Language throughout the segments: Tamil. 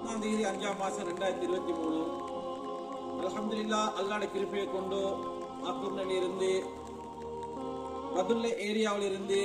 ஒன்னாம் தேதி அஞ்சாம் மாசம் ரெண்டாயிரத்தி இருபத்தி மூணு அல்ஹம்துலில்லா அல்லாட கிருப்பையை கொண்டு ஆக்கூர்ல இருந்து ரதுல்ல ஏரியாவில் இருந்து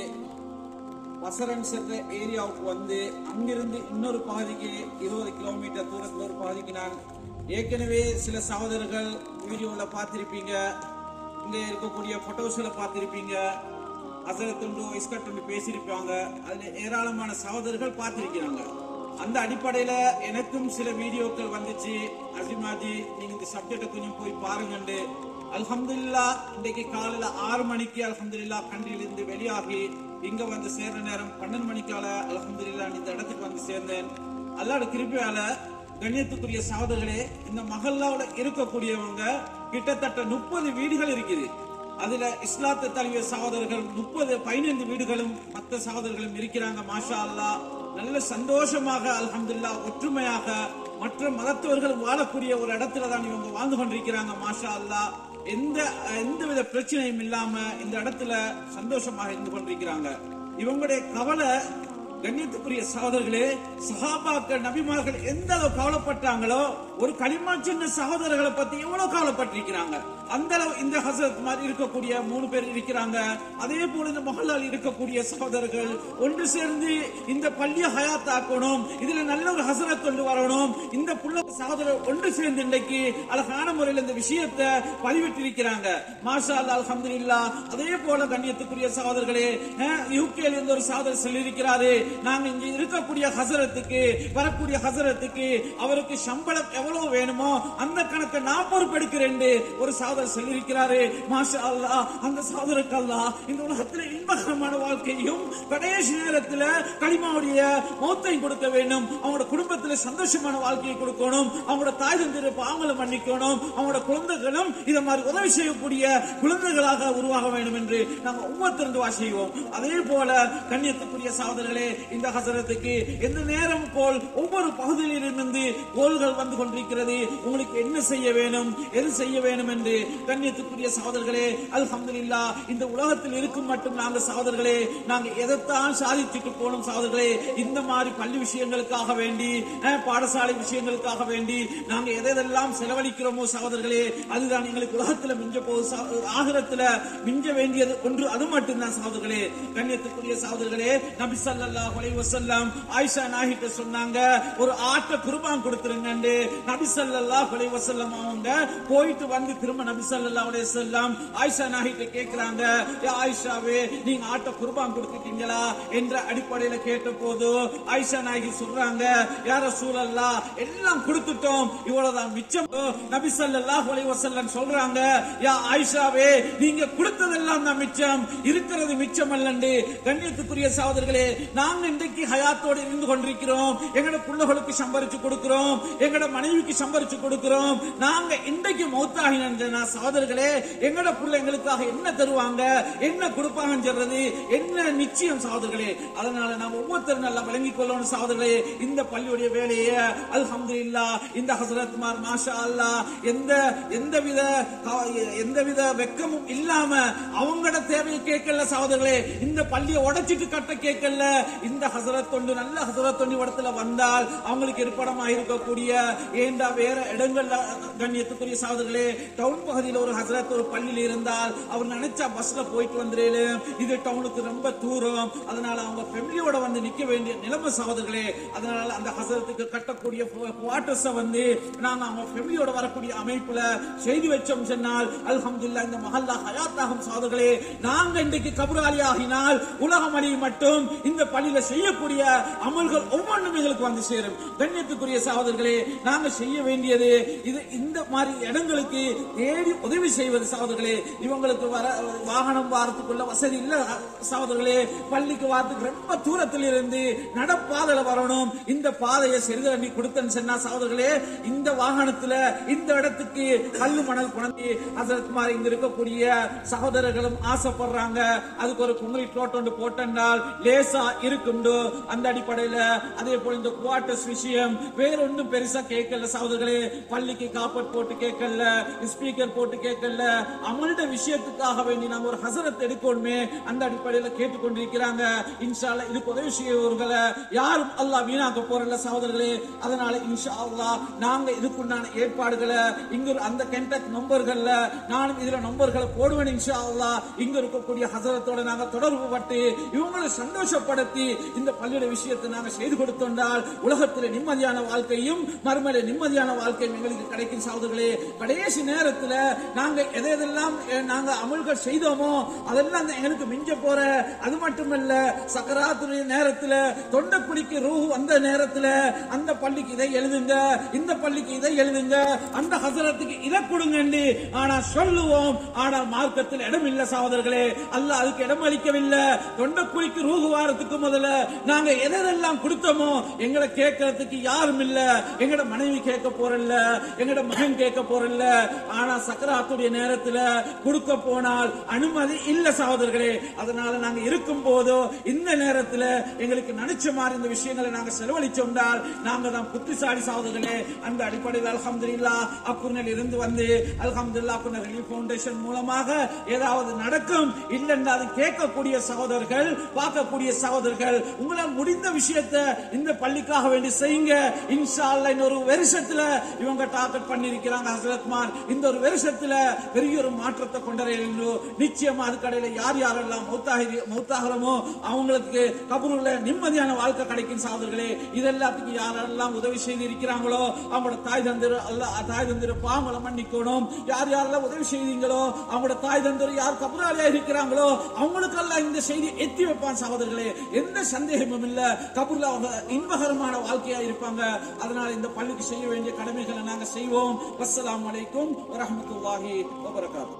வசரன் சென்ற ஏரியாவுக்கு வந்து அங்கிருந்து இன்னொரு பகுதிக்கு இருபது கிலோமீட்டர் தூரத்தில் ஒரு பகுதிக்கு நான் ஏற்கனவே சில சகோதரர்கள் வீடியோவில் பார்த்திருப்பீங்க இங்கே இருக்கக்கூடிய ஃபோட்டோஸில் பார்த்திருப்பீங்க அசரத்துண்டு இஸ்கட்டுண்டு பேசியிருப்பாங்க அதில் ஏராளமான சகோதரர்கள் பார்த்திருக்கிறாங்க அந்த அடிப்படையில எனக்கும் சில வீடியோக்கள் வந்துச்சு அசிமாஜி நீங்க இந்த சப்ஜெக்டை கொஞ்சம் போய் பாருங்கண்டு அல்ஹம்துலில்லா இன்றைக்கு காலையில ஆறு மணிக்கு அல்ஹம்துலில்லா கண்டிலிருந்து வெளியாகி இங்க வந்து சேர்ற நேரம் பன்னெண்டு மணிக்கால அல்ஹம்துலில்லா இந்த இடத்துக்கு வந்து சேர்ந்தேன் அல்லாட கிருப்பையால கண்ணியத்துக்குரிய சகோதரர்களே இந்த மகல்லாவோட இருக்கக்கூடியவங்க கிட்டத்தட்ட முப்பது வீடுகள் இருக்குது அதுல இஸ்லாத்தை தழுவிய சகோதரர்கள் முப்பது பதினைந்து வீடுகளும் மற்ற சகோதரர்களும் இருக்கிறாங்க மாஷா அல்லாஹ் நல்ல சந்தோஷமாக அல்ஹம்துலில்லாஹ் ஒற்றுமையாக மற்ற மதத்தவர்கள் வாழக்கூடிய ஒரு இடத்துல தான் இவங்க வாழ்ந்து கொண்டிருக்கிறாங்க மாஷா அல்லாஹ் எந்த எந்தவித பிரச்சனையும் இல்லாம இந்த இடத்துல சந்தோஷமாக இருந்து கொண்டிருக்கிறாங்க இவங்களுடைய கவலை கண்ணியத்துக்குரிய சகோதரர்களே சஹாபாக்கள் நபிமார்கள் எந்த அளவு கவலைப்பட்டாங்களோ ஒரு களிமா சின்ன சகோதரர்களை பத்தி எவ்வளவு கவலைப்பட்டிருக்கிறாங்க அந்த அளவு இந்த ஹசரத் மாதிரி இருக்கக்கூடிய மூணு பேர் இருக்கிறாங்க அதே போல இந்த மஹல்லால் இருக்கக்கூடிய சகோதரர்கள் ஒன்று சேர்ந்து இந்த பள்ளிய ஹயாத்தாக்கணும் இதுல நல்ல ஒரு ஹசரத் கொண்டு வரணும் இந்த புள்ள சகோதரர் ஒன்று சேர்ந்து இன்றைக்கு அழகான முறையில் இந்த விஷயத்தை பதிவிட்டிருக்கிறாங்க மாஷா அல்லா அல்ஹம்துலில்லாஹ் அதே போல கண்ணியத்துக்குரிய சகோதரர்களே யூகேல இருந்து ஒரு சகோதரர் சொல்லியிருக்கிறாரு நாங்க இங்க இருக்கக்கூடிய ஹசரத்துக்கு வரக்கூடிய ஹசரத்துக்கு அவருக்கு சம்பளம் எவ்வளவு வேணுமோ அந்த கணக்கை நான் பொறுப்பெடுக்கிறேன் ஒரு சகோதரர் சொல்லியிருக்கிறாரு மாஷா அல்லா அந்த சகோதரருக்கு அல்லா இந்த உலகத்துல இன்பகரமான வாழ்க்கையும் கடைசி நேரத்துல களிமாவுடைய மௌத்தையும் கொடுக்க வேண்டும் அவங்களோட குடும்பத்துல சந்தோஷமான வாழ்க்கையை கொடுக்கணும் அவங்களோட தாய் தந்திர பாவங்களை மன்னிக்கணும் அவங்களோட குழந்தைகளும் இத மாதிரி உதவி செய்யக்கூடிய குழந்தைகளாக உருவாக வேண்டும் என்று நாங்க ஒவ்வொருத்தருந்து வாசிவோம் அதே போல கண்ணியத்துக்குரிய சகோதரர்களே இந்த ஹசரத்துக்கு எந்த நேரம் போல் ஒவ்வொரு பகுதியிலிருந்து கோல்கள் வந்து கொண்டிருக்கிறது உங்களுக்கு என்ன செய்ய வேணும் எது செய்ய வேணும் என்று கண்ணியத்துக்குரிய சகோதரர்களே அல்ஹம்துலில்லா இந்த உலகத்தில் இருக்கும் மட்டும் நாங்க சகோதரர்களே நாங்க எதைத்தான் சாதிச்சுட்டு போகணும் சகோதரர்களே இந்த மாதிரி பள்ளி விஷயங்களுக்காக வேண்டி அஹ், பாடசாலை விஷயங்களுக்காக வேண்டி நாங்க எதெல்லாம் செலவழிக்கிறோமோ சகோதரர்களே அதுதான் எங்களுக்கு உலகத்துல மிஞ்ச போகுது சகோ- ஆகிரத்துல மிஞ்ச வேண்டியது ஒன்று அது மட்டும்தான் சகோதரர்களே கண்ணியத்துக்குரிய சகோதரர்களே நபி ஸல்லல்லாஹு அலைஹி வஸல்லம் ஆயிஷா நாகிட்ட சொன்னாங்க ஒரு ஆட்டை குர்பான் கொடுத்துருங்க நபி ஸல்லல்லாஹு அலைஹி வஸல்லம் அவங்க போயிட்டு வந்து திரும்ப நபி ஸல்லல்லாஹு அலைஹி வஸல்லம் ஆயிஷா நாகிட்ட கேக்குறாங்க "ஏ ஆயிஷாவே நீங்க ஆட்டை குர்பான் கொடுத்துட்டீங்களா என்ற அடிப்படையில கேட்ட போது ஆயிஷா நாயகி சொல்றாங்க யார சூழல்லா எல்லாம் கொடுத்துட்டோம் இவ்வளவுதான் மிச்சம் நபி ஸல்லல்லாஹு அலைஹி வஸல்லம் சொல்றாங்க யா ஆயிஷாவே நீங்க கொடுத்ததெல்லாம் தான் மிச்சம் இருக்கிறது மிச்சம் அல்லண்டு கண்ணியத்துக்குரிய சகோதரர்களே நாங்க இன்றைக்கு ஹயாத்தோடு இருந்து கொண்டிருக்கிறோம் எங்கட பிள்ளைகளுக்கு சம்பரிச்சு கொடுக்கிறோம் எங்கட மனைவிக்கு சம்பரிச்சு கொடுக்கிறோம் நாங்க இன்றைக்கு மௌத்தாகினா சகோதரர்களே எங்கட பிள்ளை எங்களுக்காக என்ன தருவாங்க என்ன கொடுப்பாங்கன்னு சொல்றது என்ன நிச்சயம் சகோதரர்களே அதனால நாம் ஒவ்வொருத்தரும் நல்லா விளங்கிக் கொள்ளணும் சகோதரர்களே இந்த பள்ளியுடைய வேலையை அல்ஹம்துலில்லா இந்த ஹசரத்மார் மாஷா அல்லா எந்த எந்தவித எந்தவித வெக்கமும் இல்லாம அவங்களோட தேவையை கேட்கல சகோதரர்களே இந்த பள்ளியை உடைச்சிட்டு கட்ட கேட்கல இந்த ஹசரத் தொண்டு நல்ல ஹசரத் தொண்டு இடத்துல வந்தால் அவங்களுக்கு இருப்படமா இருக்கக்கூடிய ஏண்டா வேற இடங்கள்ல கண்ணியத்துக்குரிய சகோதரர்களே டவுன் பகுதியில் ஒரு ஹசரத் ஒரு பள்ளியில் இருந்தால் அவர் நினைச்சா பஸ்ல போயிட்டு வந்துரு இது டவுனுக்கு ரொம்ப தூரம் அதனால அவங்க ஃபேமிலியோட வந்து நிக்க வேண்டிய நிலைமை சகோதரர்களே அதனால அந்த ஹசரத்துக்கு கட்டக்கூடிய குவார்டர்ஸ வந்து நாங்க அவங்க ஃபேமிலியோட வரக்கூடிய அமைப்புல செய்து வச்சோம் சொன்னால் அல்ஹம்துலில்லாஹ் இந்த மஹல்லா ஹயாத்தாகும் சகோதரர்களே நாங்க இன்றைக்கு கபுராலி ஆகினால் உலகம் அழி மட்டும் இந்த பள்ளியில செய்யக்கூடிய அமல்கள் ஒவ்வொன்றும் எங்களுக்கு வந்து சேரும் கண்ணியத்துக்குரிய சகோதரர்களே நாங்க செய்ய வேண்டியது இது இந்த மாதிரி இடங்களுக்கு தேடி உதவி செய்வது சகோதரர்களே இவங்களுக்கு வர வாகனம் வாரத்துக்குள்ள வசதி இல்ல சகோதரர்களே பள்ளிக்கு வாரத்துக்கு ரொம்ப தூரத்தில் இருந்து நடப்பாதையில வரணும் இந்த பாதையை செருதண்ணி கொடுத்தேன்னு சொன்னா சகோதரர்களே இந்த வாகனத்துல இந்த இடத்துக்கு கல்லு மணல் குழந்தை ஹசரத்மார் இங்க இருக்கக்கூடிய சகோதரர்களும் ஆசைப்படுறாங்க அதுக்கு ஒரு குங்கிலீட் ரோட் ஒன்று போட்டென்றால் லேசா இருக்குண்டு அந்த அடிப்படையில அதே போல இந்த குவார்டர்ஸ் விஷயம் வேற ஒன்றும் பெருசா கேட்கல சகோதரர்களே பள்ளிக்கு காப்பட் போட்டு கேட்கல ஸ்பீக்கர் போட்டு கேட்கல அமல்ட விஷயத்துக்காக வேண்டி நாங்க ஒரு ஹசரத் எடுக்கணுமே அந்த அடிப்படையில கேட்டுக்கொண்டிருக்கிறாங்க இன்ஷால்ல இதுக்கு உதவி செய்யவர்களை யாரும் அல்லாஹ் வீணாக்க போறல சகோதரர்களே அதனால இன்ஷா அல்லாஹ் நாங்க இதுக்குண்டான ஏற்பாடுகளை இங்க அந்த கென்டக் நம்பர்கள்ல நானும் இதுல நம்பர்களை போடுவேன் இன்ஷா அல்லாஹ் இங்க இருக்கக்கூடிய ஹசரத்தோட நாங்க தொடர்பு பட்டு இவங்களை சந்தோஷப்படுத்தி இந்த பள்ளியோட விஷயத்தை நாங்க செய்து கொடுத்தோண்டால் உலகத்துல நிம்மதியான வாழ்க்கையும் மறுமையில நிம்மதியான வாழ்க்கையும் எங்களுக்கு கிடைக்கும் சகோதரர்களே கடைசி நேரத்துல நாங்க எதை எதெல்லாம் அஹ், நாங்க அமல்கள் செய்தோமோ அதெல்லாம் அந்த எங்களுக்கு மிஞ்ச போற அது மட்டுமல்ல சக்கராத்துடைய நேரத்துல தொண்டக்குழிக்கு ரூ வந்த நேரத்துல அந்த பள்ளிக்கு இதை எழுதுங்க இந்த பள்ளிக்கு இதை எழுதுங்க அந்த ஹசரத்துக்கு இதை கொடுங்க ஆனா சொல்லுவோம் ஆனால் மார்க்கத்தில் இடம் இல்ல சகோதரர்களே அல்லாஹ் அதுக்கு இடம் அளிக்கவில்லை தொண்டக்குழிக்கு ரூஹு வாரத்துக்கு முதல்ல நாங்க எதெல்லாம் கொடுத்தோமோ எங்களை கேட்கறதுக்கு யாரும் இல்ல எங்கட மனைவி கேட்க போறல்ல எங்கட மகன் கேட்க போறல்ல ஆனா சக்கராத்துடைய நேரத்துல கொடுக்க போனால் அனுமதி இல்ல சகோதரர்களே அதனால நாங்க இருக்கும் போதோ இந்த நேரத்துல எங்களுக்கு நினைச்ச மாதிரி இந்த விஷயங்களை நாங்க செலவழிச்சோம்னால் நாங்க தான் புத்திசாலி சகோதரர்களே அந்த அடிப்படையில் அல்ஹம்துலில்லா அக்குர்னில் இருந்து வந்து அல்ஹம்துலில்லா அக்குர்ன ரிலீஃப் ஃபவுண்டேஷன் மூலமாக ஏதாவது நடக்கும் இல்லைன்னா அது கேட்கக்கூடிய சகோதரர்கள் பார்க்கக்கூடிய சகோதரர்கள் உங்களால் முடிந்த விஷயத்தை இந்த பள்ளிக்காக வேண்டி செய்யுங்க இன்ஷா அல்லாஹ் இன்னொரு வருஷத்துல இவங்க டார்கெட் பண்ணிருக்கிறாங்க ஹசரத்மார் இந்த ஒரு வருஷத்துல பெரிய ஒரு மாற்றத்தை கொண்டறியணும் நிச்சயமா அது கடையில யார் யாரெல்லாம் மௌத்தாகி மௌத்தாகிறோமோ அவங்களுக்கு கபூர்ல நிம்மதியான வாழ்க்கை கிடைக்கும் சகோதரர்களே இது எல்லாத்துக்கும் யாரெல்லாம் உதவி செய்து இருக்கிறாங்களோ அவங்களோட தாய் தந்திர அல்ல தாய் தந்திர பாவங்களை மன்னிக்கணும் யார் யாரெல்லாம் உதவி செய்தீங்களோ அவங்களோட தாய் தந்திர யார் கபூராளியா இருக்கிறாங்களோ அவங்களுக்கெல்லாம் இந்த செய்தி எத்தி வைப்பான் சகோதரர்களே எந்த சந்தேகமும் இல்ல கபூர்ல அவங்க இன்பகரமான வாழ்க்கையா இருப்பாங்க அதனால இந்த பள்ளிக்கு செய்ய வேண்டிய கடமைகளை நாங்க செய்வோம் அஸ்ஸலாமு அலைக்கும் வரஹ்மத்துல்லாஹி வபரகாத்துஹு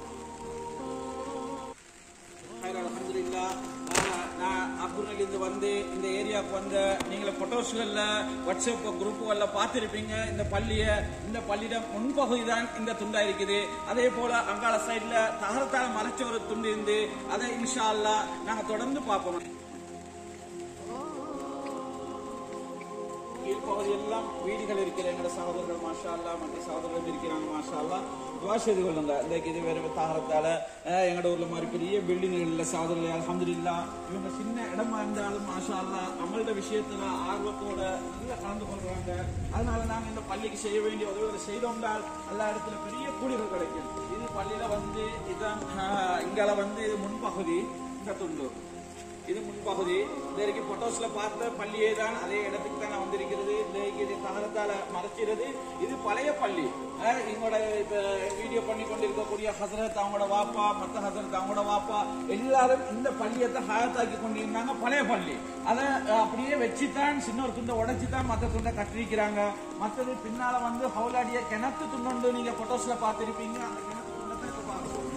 ஹைர் அல்ஹம்துலில்லா நான் நான் அக்குர்னிலிருந்து வந்து இந்த ஏரியாவுக்கு வந்த நீங்கள போட்டோஸ்கள்ல வாட்ஸ்அப் குரூப்புகள்ல பார்த்திருப்பீங்க இந்த பள்ளிய இந்த பள்ளியிட முன்பகுதி தான் இந்த துண்டா இருக்குது அதே போல அங்கால சைடுல தகரத்தால மறைச்ச ஒரு துண்டு இருந்து அதை இன்ஷா அல்லாஹ் நாங்க தொடர்ந்து பார்ப்போம் கீழ்ப்பகுதி எல்லாம் வீடுகள் இருக்கிற எங்களோட சகோதரர்கள் மாஷா அல்லா மற்ற சகோதரர்கள் இருக்கிறாங்க மாஷா அல்லா துவா செய்து கொள்ளுங்க இந்த இது வேற தாகரத்தால அஹ், எங்களோட ஊர்ல மாதிரி பெரிய பில்டிங் இல்ல சகோதரர்கள் அல்ஹம்துலில்லா இவங்க சின்ன இடமா இருந்தாலும் மாஷா அல்லா அமல்ட விஷயத்துல ஆர்வத்தோட நல்லா கலந்து கொள்றாங்க அதனால நாங்க இந்த பள்ளிக்கு செய்ய வேண்டிய உதவிகளை செய்தோம்னால் எல்லா இடத்துல பெரிய கூலிகள் கிடைக்கும் இது பள்ளியில வந்து இதான் அஹ், இங்கால வந்து இது முன்பகுதி இந்த துண்டு இது முன்பகுதி இதற்கு போட்டோஸ்ல பார்த்த பள்ளியே தான் அதே இடத்துக்கு தான் வந்திருக்கிறது இதற்கு இது தகரத்தால மறைச்சிருது இது பழைய பள்ளி அஹ் இவங்களோட இப்ப வீடியோ பண்ணி கொண்டிருக்கக்கூடிய ஹசரத் அவங்களோட வாப்பா மத்த ஹசரத் அவங்களோட வாப்பா எல்லாரும் இந்த பள்ளியத்தை ஹாயத்தாக்கி கொண்டிருந்தாங்க பழைய பள்ளி அதை அஹ், அப்படியே வச்சுதான் சின்ன ஒரு துண்டை உடைச்சு தான் மத்த துண்டை கட்டிருக்கிறாங்க மத்தது பின்னால வந்து ஹவுலாடிய கிணத்து துண்டு நீங்க போட்டோஸ்ல பார்த்திருப்பீங்க அந்த கிணத்து துண்டத்தை இப்ப பார்க்க போறோம்.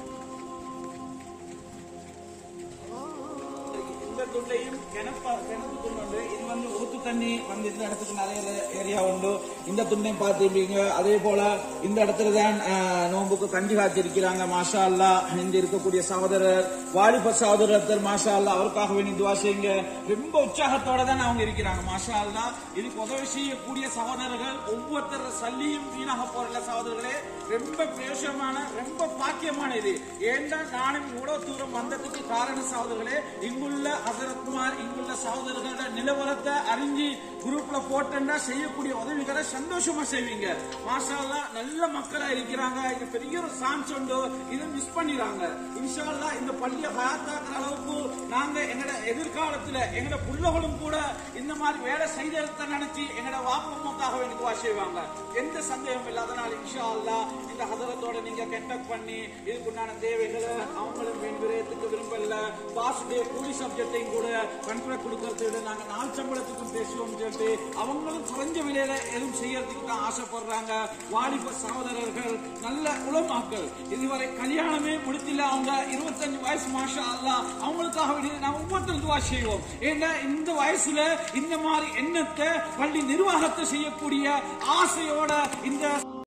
இந்த துண்டையும் கிணப்பா கிணத்து துண்டு உண்டு இது வந்து ஊத்து தண்ணி வந்து இந்த இடத்துக்கு நிறைய ஏரியா உண்டு இந்த துண்டையும் பார்த்துருப்பீங்க அதே போல இந்த இடத்துல தான் ஆஹ், நோன்புக்கு கஞ்சி காய்ச்சிருக்கிறாங்க மாஷா அல்லா இங்க இருக்கக்கூடிய சகோதரர் வாலிப சகோதரர் மாஷா அல்லா அவருக்காக வேண்டி துவா செய்யுங்க ரொம்ப உற்சாகத்தோட தான் அவங்க இருக்கிறாங்க மாஷா அல்லா இதுக்கு உதவி செய்யக்கூடிய சகோதரர்கள் ஒவ்வொருத்தர் சல்லியும் வீணாக போறல சகோதரர்களே ரொம்ப பிரயோசனமான ரொம்ப பாக்கியமான இது ஏன்டா நானும் இவ்வளவு தூரம் வந்ததுக்கு காரணம் சகோதரர்களே இங்குள்ள ஹசரத்குமார் இங்குள்ள சகோதரர்களோட நிலவரத்தை அறிஞ்சு குரூப்ல போட்டா செய்யக்கூடிய உதவிகளை சந்தோஷமா செய்வீங்க மாஷா அல்லாஹ் நல்ல மக்களா இருக்கிறாங்க இது பெரிய ஒரு சான்ஸ் உண்டு இதை மிஸ் பண்ணிடுறாங்க இன்ஷா அல்லாஹ் இந்த பள்ளியை ஹயாத்தாக்குற அளவுக்கு நாங்க எங்கட எதிர்காலத்துல எங்கட புள்ளகளும் கூட இந்த மாதிரி வேலை செய்ததை நினைச்சு எங்கட வாப்பமுக்காக வேண்டி துவா செய்வாங்க எந்த சந்தேகம் இல்லாதனால இன்ஷா அல்லாஹ் இந்த ஹதரத்தோட நீங்க கண்டக்ட் பண்ணி இதுக்குண்டான தேவைகளை அவங்களும் வேண்டுகிறதுக்கு விரும்பல பாஸ் டே கூலி சப்ஜெக்டையும் கூட கண்ட்ராக்ட் கொடுக்கறதை விட நாங்க நாள் சம்பளத்துக்கும் பேசுவோம் சொல்லிட்டு அவங்களும் குறைஞ்ச விலையில எதுவும் செய்யறதுக்கு தான் ஆசைப்படுறாங்க வாலிப சகோதரர்கள் நல்ல உளமாக்கள் இதுவரை கல்யாணமே முடித்தில அவங்க இருபத்தஞ்சு வயசு மாஷா அல்லா அவங்களுக்காக வேண்டிய நான் ஒவ்வொருத்தரும் துவா செய்வோம் ஏன்னா இந்த வயசுல இந்த மாதிரி எண்ணத்தை பள்ளி நிர்வாகத்தை செய்யக்கூடிய ஆசையோட இந்த